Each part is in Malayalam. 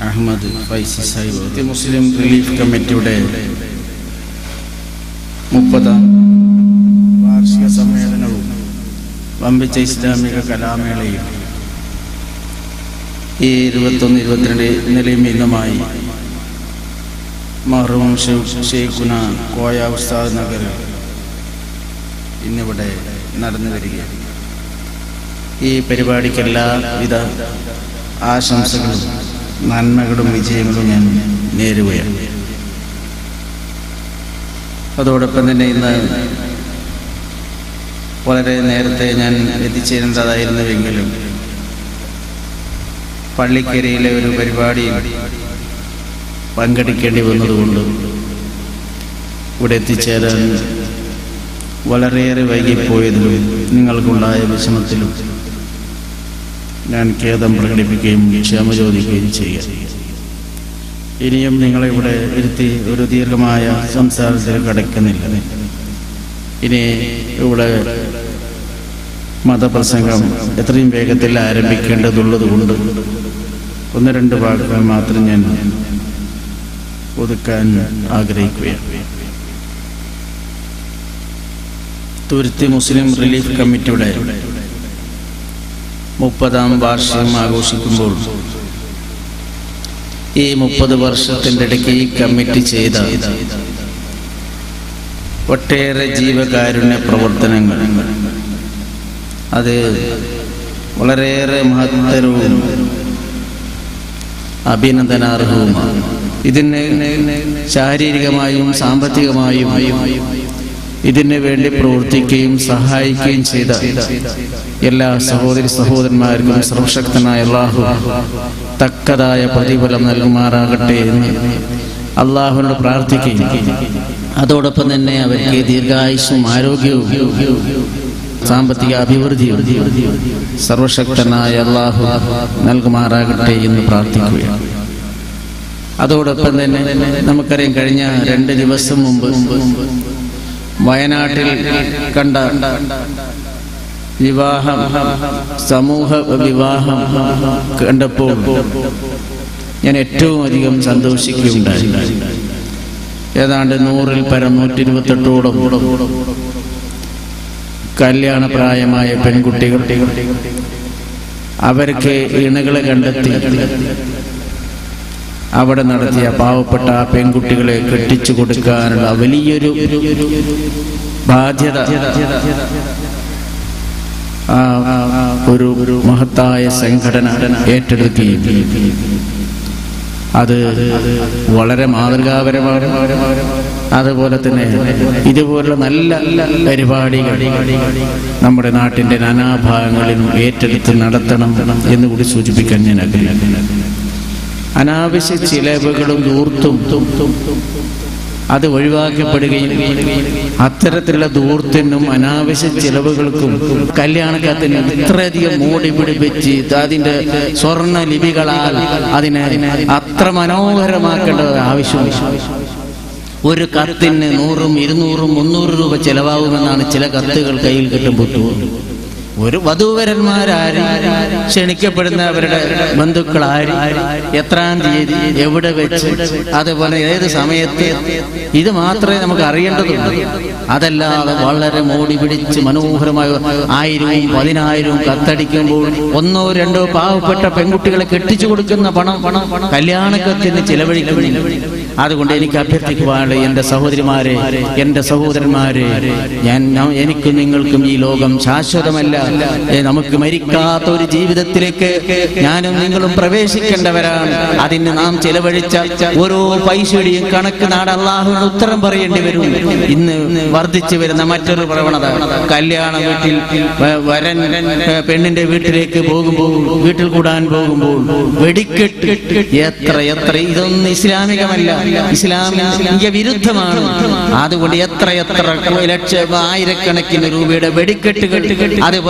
അഹമ്മദ് ഫൈസി സാഹിബ് മുസ്ലിം റിലീഫ് കമ്മിറ്റിയുടെ മുപ്പതാം വാർഷിക സമ്മേളനവും വമ്പിച്ച ഇസ്ലാമിക കലാമേളയും ഈ ഇരുപത്തൊന്ന് ഇരുപത്തിരണ്ട് ഇന്നലെയും ഇന്നുമായി മഹ്റൂം ഷെയ്ഖുന കോയ ഉസ്താദ് നഗർ ഇന്നിവിടെ നടന്നു വരികയാണ് ഈ പരിപാടിക്ക് എല്ലാവിധ ആശംസകളും നന്മകളും വിജയങ്ങളും ഞാൻ നേരുകയാണ് അതോടൊപ്പം തന്നെ ഇന്ന് വളരെ നേരത്തെ ഞാൻ എത്തിച്ചേരേണ്ടതായിരുന്നുവെങ്കിലും പള്ളിക്കരയിലെ ഒരു പരിപാടിയിൽ പങ്കെടുക്കേണ്ടി വന്നതുകൊണ്ട് ഇവിടെ എത്തിച്ചേരാൻ വളരെയേറെ വൈകിപ്പോയതിലും നിങ്ങൾക്കുണ്ടായ വിഷമത്തിലും ഞാൻ ഖേദം പ്രകടിപ്പിക്കുകയും ക്ഷമ ചോദിക്കുകയും ചെയ്യാം ഇനിയും നിങ്ങളെ ഇവിടെ ഇരുത്തി ഒരു ദീർഘമായ സംസാരത്തിൽ കടക്കുന്നില്ല ഇനി ഇവിടെ മതപ്രസംഗം എത്രയും വേഗത്തിൽ ആരംഭിക്കേണ്ടതുള്ളത് കൊണ്ട് ഒന്ന് രണ്ട് വാക്കുകൾ മാത്രം ഞാൻ ഒതുക്കാൻ ആഗ്രഹിക്കുകയാണ് തുരുത്തി മുസ്ലിം റിലീഫ് കമ്മിറ്റിയുടെ മുപ്പതാം വാർഷികം ആഘോഷിക്കുമ്പോൾ ഈ മുപ്പത് വർഷത്തിൻ്റെ ഇടയ്ക്ക് ഈ കമ്മിറ്റി ചെയ്ത ഒട്ടേറെ ജീവകാരുണ്യ പ്രവർത്തനങ്ങൾ അത് വളരെയേറെ മഹത്തരവും അഭിനന്ദനാർഹവുമാണ് ഇതിന് ശാരീരികമായും സാമ്പത്തികമായും ഇതിനു വേണ്ടി പ്രവർത്തിക്കുകയും സഹായിക്കുകയും ചെയ്ത എല്ലാ സഹോദരി സഹോദരന്മാർക്കും സർവശക്തനായ അള്ളാഹു തക്കതായ പ്രതിഫലം നൽകുമാറാകട്ടെ എന്ന് അള്ളാഹുവിനോട് പ്രാർത്ഥിക്കുകയും അതോടൊപ്പം തന്നെ അവർക്ക് ദീർഘായുസും ആരോഗ്യവും സാമ്പത്തിക അഭിവൃദ്ധിയും സർവശക്തനായ അള്ളാഹു നൽകുമാറാകട്ടെ എന്ന് പ്രാർത്ഥിക്കുകയാണ് അതോടൊപ്പം തന്നെ നമുക്കറിയാം കഴിഞ്ഞ രണ്ട് ദിവസം മുമ്പ് വയനാട്ടിൽ കണ്ട വിവാഹം സമൂഹ വിവാഹം കണ്ടപ്പോൾ ഞാൻ ഏറ്റവും അധികം സന്തോഷിക്കുകയുണ്ടായി ഏതാണ്ട് നൂറിൽ പരം നൂറ്റി ഇരുപത്തെട്ടോളം കല്യാണപ്രായമായ പെൺകുട്ടികൾ അവർക്ക് ഇണകളെ കണ്ടെത്തി അവിടെ നടത്തിയ പാവപ്പെട്ട ആ പെൺകുട്ടികളെ കെട്ടിച്ചു കൊടുക്കാനുള്ള വലിയൊരു ബാധ്യത ആ ഒരു ഒരു മഹത്തായ സംഘടന ഏറ്റെടുക്കുകയും അത് വളരെ മാതൃകാപരമാണ് അതുപോലെ തന്നെ ഇതുപോലുള്ള നല്ല പരിപാടികൾ നമ്മുടെ നാട്ടിന്റെ നാനാഭാഗങ്ങളിലും ഏറ്റെടുത്ത് നടത്തണം എന്ന് കൂടി സൂചിപ്പിക്കാൻ ഞാൻ ആഗ്രഹിക്കുന്നു അനാവശ്യ ചിലവുകളും ദൂർത്തും അത് ഒഴിവാക്കപ്പെടുകയും അത്തരത്തിലുള്ള ദൂർത്തിനും അനാവശ്യ ചിലവുകൾക്കും കല്യാണക്കത്തിന് ഇത്രയധികം മൂടി പിടിപ്പിച്ച് അതിന്റെ സ്വർണ്ണ ലിപികളാൽ അതിനെ അത്ര മനോഹരമാക്കേണ്ടത് ആവശ്യമില്ല ഒരു കത്തിന് നൂറും ഇരുന്നൂറും മുന്നൂറ് രൂപ ചെലവാകുമെന്നാണ് ചില കത്തുകൾ കയ്യിൽ കിട്ടുമ്പോൾ തോന്നുന്നത് ഒരു വധൂവരന്മാരാര് ക്ഷണിക്കപ്പെടുന്ന അവരുടെ ബന്ധുക്കൾ ആര് എത്രാം തീയതി എവിടെ വെച്ച് അതുപോലെ ഏത് സമയത്ത് ഇത് മാത്രമേ നമുക്ക് അറിയേണ്ടതുള്ളൂ അതല്ലാതെ വളരെ മോടി പിടിച്ച് മനോഹരമായ ആയിരവും പതിനായിരവും കത്തടിക്കുമ്പോൾ ഒന്നോ രണ്ടോ പാവപ്പെട്ട പെൺകുട്ടികളെ കെട്ടിച്ചു കൊടുക്കുന്ന പണം പണം കല്യാണക്കത്തിന് ചിലവഴിക്കുന്നില്ല അതുകൊണ്ട് എനിക്ക് അഭ്യർത്ഥിക്കുവാനുള്ള എന്റെ സഹോദരിമാരെ എന്റെ സഹോദരന്മാരെ ഞാൻ എനിക്കും നിങ്ങൾക്കും ഈ ലോകം ശാശ്വതമല്ല നമുക്ക് മരിക്കാത്ത ഒരു ജീവിതത്തിലേക്ക് ഞാനും നിങ്ങളും പ്രവേശിക്കേണ്ടവരാണ് അതിന് നാം ചിലവഴിച്ച ഓരോ പൈസയുടെയും കണക്ക് നാട് അള്ളാഹുവിന് ഉത്തരം പറയേണ്ടി വരും ഇന്ന് വർദ്ധിച്ചു വരുന്ന മറ്റൊരു പ്രവണത കല്യാണ വീട്ടിൽ വരൻ പെണ്ണിന്റെ വീട്ടിലേക്ക് പോകുമ്പോൾ വീട്ടിൽ കൂടാൻ പോകുമ്പോൾ വെടിക്കെട്ട് എത്ര എത്ര ഇതൊന്നും ഇസ്ലാമികമല്ല ഇസ്ലാമിക വിരുദ്ധമാണ് അതുകൊണ്ട് എത്ര എത്ര ലക്ഷം ആയിരക്കണക്കിന് രൂപയുടെ വെടിക്കെട്ട് കെട്ട് അതുപോലെ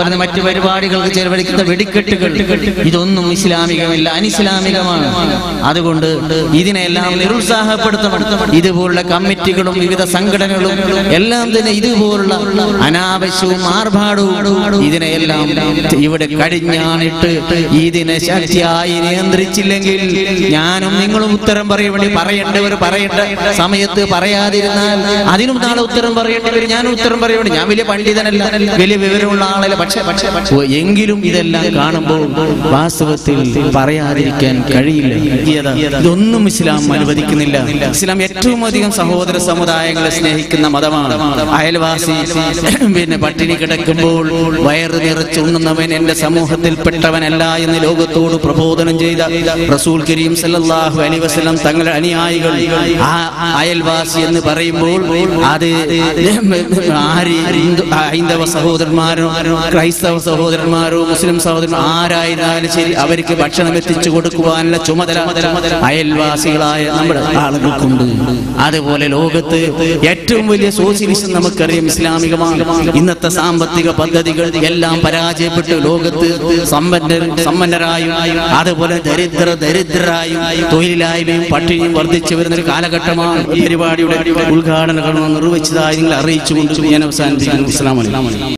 അതുപോലെ തന്നെ മറ്റു പരിപാടികൾക്ക് ചെലവഴിക്കുന്ന വെടിക്കെട്ടുകൾ ഇതൊന്നും ഇസ്ലാമികമല്ല അനിസ്ലാമികമാണ് അതുകൊണ്ട് ഇതിനെല്ലാം നിരുത്സാഹപ്പെടുത്തണം ഇതുപോലുള്ള കമ്മിറ്റികളും വിവിധ സംഘടനകളും എല്ലാം തന്നെ ഇതുപോലുള്ള അനാവശ്യവും ആർഭാടവും ഇതിനെയെല്ലാം ഇവിടെ കടിഞ്ഞാണിട്ട് ഇതിനെ ശക്തിയായി നിയന്ത്രിച്ചില്ലെങ്കിൽ ഞാനും നിങ്ങളും ഉത്തരം പറയേണ്ടി പറയേണ്ടവർ പറയേണ്ട സമയത്ത് പറയാതിരുന്നാൽ അതിനും നാളെ ഉത്തരം പറയേണ്ടി വരും ഞാനും ഉത്തരം പറയേണ്ടി ഞാൻ വലിയ പണ്ഡിതനല്ല വലിയ വിവരമുള്ള ആളല്ല പക്ഷേ പക്ഷേ പക്ഷേ എങ്കിലും ഇതെല്ലാം കാണുമ്പോൾ വാസ്തവത്തിൽ പറയാതിരിക്കാൻ കഴിയില്ല ഇതാ, ഇതൊന്നും ഇസ്ലാം അനുവദിക്കുന്നില്ല ഇസ്ലാം ഏറ്റവും അധികം സഹോദര സമുദായങ്ങളെ സ്നേഹിക്കുന്ന മതമാണ് അയൽവാസി പിന്നെ പട്ടിണി കിടക്കുമ്പോൾ വയറ് നിറച്ചുണ്ണുന്നവൻ എന്റെ സമൂഹത്തിൽപ്പെട്ടവനല്ല എന്ന് ലോകത്തോട് പ്രബോധനം ചെയ്ത റസൂൽ കരീം സല്ലല്ലാഹു അലൈഹി വസല്ലം തങ്ങളുടെ അനുയായികൾ ആ അയൽവാസി എന്ന് പറയുമ്പോൾ അത് ആര് ഹിന്ദു ഹൈന്ദവ സഹോദരന്മാരോ ക്രൈസ്തവ സഹോദരന്മാരോ മുസ്ലിം സഹോദരന്മാരോ ആരായിരുന്നാലും ശരി അവർക്ക് ഭക്ഷണം എത്തിച്ചു കൊടുക്കുവാനുള്ള ചുമതല അയൽവാസികളായ നമ്മുടെ ആളുകൾക്കുണ്ട് അതുപോലെ ലോകത്ത് ഏറ്റവും വലിയ സോഷ്യലിസം നമുക്കറിയാം ഇസ്ലാമികമാണ് ഇന്നത്തെ സാമ്പത്തിക പദ്ധതികൾ എല്ലാം പരാജയപ്പെട്ട് ലോകത്ത് സമ്പന്നർ സമ്പന്നരായും അതുപോലെ ദരിദ്ര ദരിദ്രരായും തൊഴിലില്ലായ്മയും പട്ടിണിയും വർദ്ധിച്ചു വരുന്ന ഒരു കാലഘട്ടമാണ് ഈ പരിപാടിയുടെ ഉദ്ഘാടന കർമ്മം നിർവഹിച്ചതായി നിങ്ങൾ അറിയിച്ചുകൊണ്ട് ഞാൻ അവസാനിപ്പിക്കുന്നു അസ്സലാമു അലൈക്കും